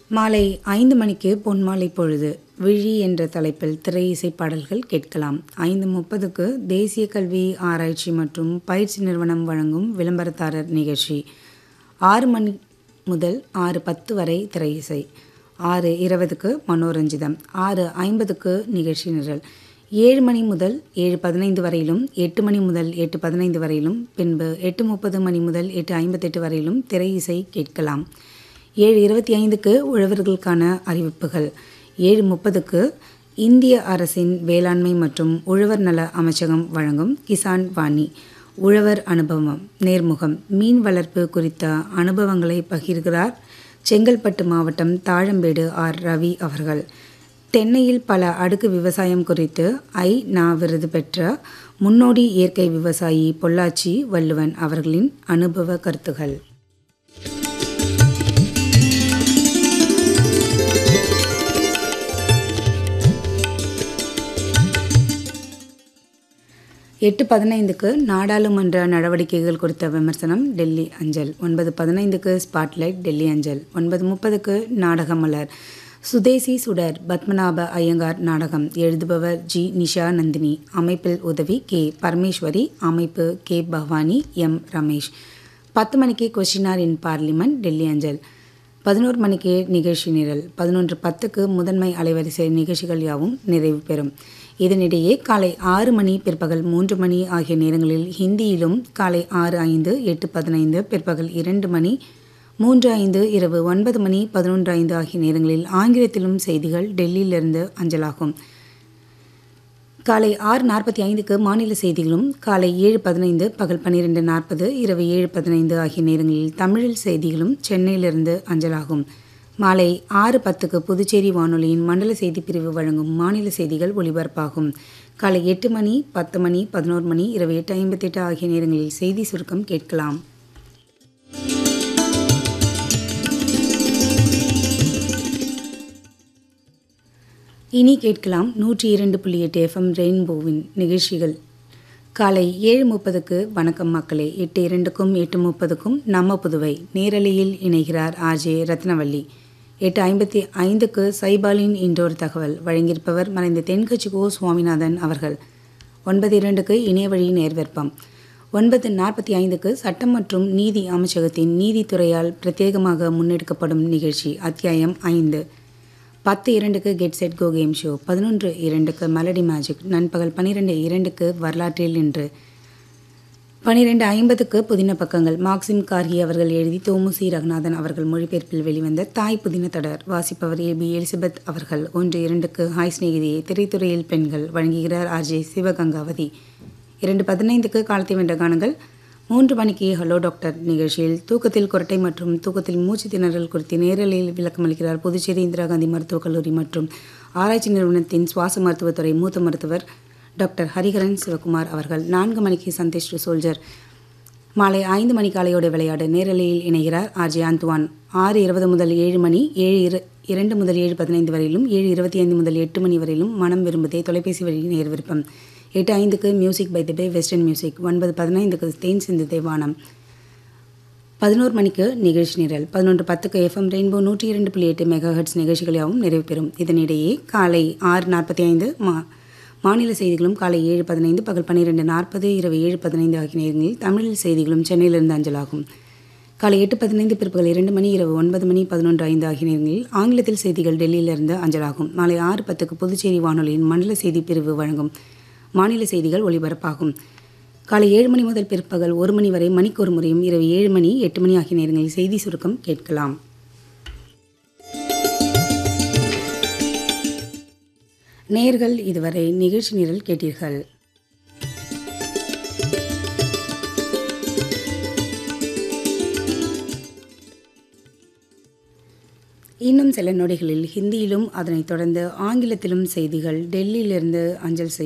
மாலை ஐந்து மணிக்கு பொன்மாலை பொழுது விழி என்ற தலைப்பில் திரை இசை பாடல்கள் கேட்கலாம் ஐந்து முப்பதுக்கு தேசிய கல்வி ஆராய்ச்சி மற்றும் பயிற்சி நிறுவனம் வழங்கும் விளம்பரதாரர் நிகழ்ச்சி ஆறு மணி முதல் ஆறு பத்து வரை திரை இசை ஆறு இருபதுக்கு மனோரஞ்சிதம் ஆறு ஐம்பதுக்கு நிகழ்ச்சி நிரல் ஏழு மணி முதல் ஏழு பதினைந்து வரையிலும் எட்டு மணி முதல் எட்டு பதினைந்து வரையிலும் பின்பு எட்டு முப்பது மணி முதல் எட்டு ஐம்பத்தெட்டு வரையிலும் திரை இசை கேட்கலாம் ஏழு இருபத்தி ஐந்துக்கு உழவர்களுக்கான அறிவிப்புகள் ஏழு முப்பதுக்கு இந்திய அரசின் வேளாண்மை மற்றும் உழவர் நல அமைச்சகம் வழங்கும் கிசான் வாணி உழவர் அனுபவம் நேர்முகம் மீன் வளர்ப்பு குறித்த அனுபவங்களை பகிர்கிறார் செங்கல்பட்டு மாவட்டம் தாழம்பேடு ஆர் ரவி அவர்கள் தென்னையில் பல அடுக்கு விவசாயம் குறித்து ஐ நா விருது பெற்ற முன்னோடி இயற்கை விவசாயி பொள்ளாச்சி வள்ளுவன் அவர்களின் அனுபவ கருத்துகள் எட்டு பதினைந்துக்கு நாடாளுமன்ற நடவடிக்கைகள் குறித்த விமர்சனம் டெல்லி அஞ்சல் ஒன்பது பதினைந்துக்கு ஸ்பாட்லைட் டெல்லி அஞ்சல் ஒன்பது முப்பதுக்கு நாடகமலர் சுதேசி சுடர் பத்மநாப ஐயங்கார் நாடகம் எழுதுபவர் ஜி நிஷா நந்தினி அமைப்பில் உதவி கே பரமேஸ்வரி அமைப்பு கே பவானி எம் ரமேஷ் பத்து மணிக்கு கொஷினார் இன் பார்லிமெண்ட் டெல்லி அஞ்சல் பதினோரு மணிக்கு நிகழ்ச்சி நிரல் பதினொன்று பத்துக்கு முதன்மை அலைவரிசை நிகழ்ச்சிகள் யாவும் நிறைவு பெறும் இதனிடையே காலை ஆறு மணி பிற்பகல் மூன்று மணி ஆகிய நேரங்களில் ஹிந்தியிலும் காலை ஆறு ஐந்து எட்டு பதினைந்து பிற்பகல் இரண்டு மணி மூன்று ஐந்து இரவு ஒன்பது மணி பதினொன்று ஐந்து ஆகிய நேரங்களில் ஆங்கிலத்திலும் செய்திகள் டெல்லியிலிருந்து அஞ்சலாகும் காலை ஆறு நாற்பத்தி ஐந்துக்கு மாநில செய்திகளும் காலை ஏழு பதினைந்து பகல் பன்னிரெண்டு நாற்பது இரவு ஏழு பதினைந்து ஆகிய நேரங்களில் தமிழில் செய்திகளும் சென்னையிலிருந்து அஞ்சலாகும் மாலை ஆறு பத்துக்கு புதுச்சேரி வானொலியின் மண்டல செய்தி பிரிவு வழங்கும் மாநில செய்திகள் ஒலிபரப்பாகும் காலை எட்டு மணி பத்து மணி பதினோரு மணி இரவு எட்டு ஐம்பத்தெட்டு ஆகிய நேரங்களில் செய்தி சுருக்கம் கேட்கலாம் இனி கேட்கலாம் நூற்றி இரண்டு புள்ளி எட்டு எஃப்எம் ரெயின்போவின் நிகழ்ச்சிகள் காலை ஏழு முப்பதுக்கு வணக்கம் மக்களே எட்டு இரண்டுக்கும் எட்டு முப்பதுக்கும் நம்ம புதுவை நேரலையில் இணைகிறார் ஆஜே ரத்னவல்லி எட்டு ஐம்பத்தி ஐந்துக்கு சைபாலின் இன்றொரு தகவல் வழங்கியிருப்பவர் மறைந்த தென்கட்சி கோ சுவாமிநாதன் அவர்கள் ஒன்பது இரண்டுக்கு இணையவழி நேர்விற்பம் ஒன்பது நாற்பத்தி ஐந்துக்கு சட்டம் மற்றும் நீதி அமைச்சகத்தின் நீதித்துறையால் பிரத்யேகமாக முன்னெடுக்கப்படும் நிகழ்ச்சி அத்தியாயம் ஐந்து பத்து இரண்டுக்கு get set go game show பதினொன்று இரண்டுக்கு மெலடி மேஜிக் நண்பகல் பன்னிரெண்டு இரண்டுக்கு வரலாற்றில் இன்று பனிரெண்டு ஐம்பதுக்கு புதின பக்கங்கள் மார்க்சிம் கார்கி அவர்கள் எழுதி தோமுசி ரகுநாதன் அவர்கள் மொழிபெயர்ப்பில் வெளிவந்த தாய் புதின தொடர் வாசிப்பவர் ஏ பி எலிசபெத் அவர்கள் ஒன்று இரண்டுக்கு ஹாய் சிநேகிதியை திரைத்துறையில் பெண்கள் வழங்குகிறார் ஆர்ஜே சிவகங்காவதி இரண்டு பதினைந்துக்கு காலத்தை வென்ற கானங்கள் மூன்று மணிக்கு ஹலோ டாக்டர் நிகழ்ச்சியில் தூக்கத்தில் குரட்டை மற்றும் தூக்கத்தில் மூச்சு திணறல் குறித்து நேரலையில் விளக்கமளிக்கிறார் புதுச்சேரி இந்திரா காந்தி மருத்துவக் கல்லூரி மற்றும் ஆராய்ச்சி நிறுவனத்தின் சுவாச மருத்துவத்துறை மூத்த மருத்துவர் டாக்டர் ஹரிஹரன் சிவகுமார் அவர்கள் நான்கு மணிக்கு சந்தேஷ் சோல்ஜர் மாலை ஐந்து மணி காலையோட விளையாடு நேரலையில் இணைகிறார் ஆர்ஜே அந்துவான் ஆறு இருபது முதல் ஏழு மணி ஏழு இரு இரண்டு முதல் ஏழு பதினைந்து வரையிலும் ஏழு இருபத்தி ஐந்து முதல் எட்டு மணி வரையிலும் மனம் விரும்புதே தொலைபேசி வழி நேர் விருப்பம் எட்டு ஐந்துக்கு music by the bay western music ஒன்பது பதினைந்துக்கு தேன் சிந்து தேவானம் பதினோரு மணிக்கு நிகழ்ச்சி நிரல் பதினொன்று பத்துக்கு எஃப்எம் ரெயின்போ நூற்றி இரண்டு புள்ளி எட்டு மெகா ஹெட்ஸ் நிகழ்ச்சிகளாகவும் நிறைவு பெறும் இதனிடையே காலை ஆறு நாற்பத்தி ஐந்து மா மாநில செய்திகளும் காலை ஏழு பதினைந்து பகல் பன்னிரெண்டு நாற்பது இரவு ஏழு பதினைந்து ஆகிய நேரங்களில் தமிழில் செய்திகளும் சென்னையிலிருந்து அஞ்சலாகும் காலை எட்டு பதினைந்து பிற்பகல் இரண்டு மணி இரவு ஒன்பது மணி பதினொன்று ஐந்து ஆகிய நேரங்களில் ஆங்கிலத்தில் செய்திகள் டெல்லியிலிருந்து அஞ்சலாகும் மாலை ஆறு பத்துக்கு புதுச்சேரி வானொலியின் மண்டல செய்தி பிரிவு வழங்கும் மாநில செய்திகள் ஒலிபரப்பாகும் காலை ஏழு மணி முதல் பிற்பகல் ஒரு மணி வரை மணிக்கு ஒரு முறையும் இரவு ஏழு மணி எட்டு மணி ஆகிய நேரங்களில் செய்தி சுருக்கம் கேட்கலாம் நேர்கள் இதுவரை நிகழ்ச்சி நிரல் கேட்டீர்கள் இன்னும் சில நொடிகளில் ஹிந்தியிலும் அதனைத் தொடர்ந்து ஆங்கிலத்திலும் செய்திகள் டெல்லியிலிருந்து அஞ்சல் செய்யும்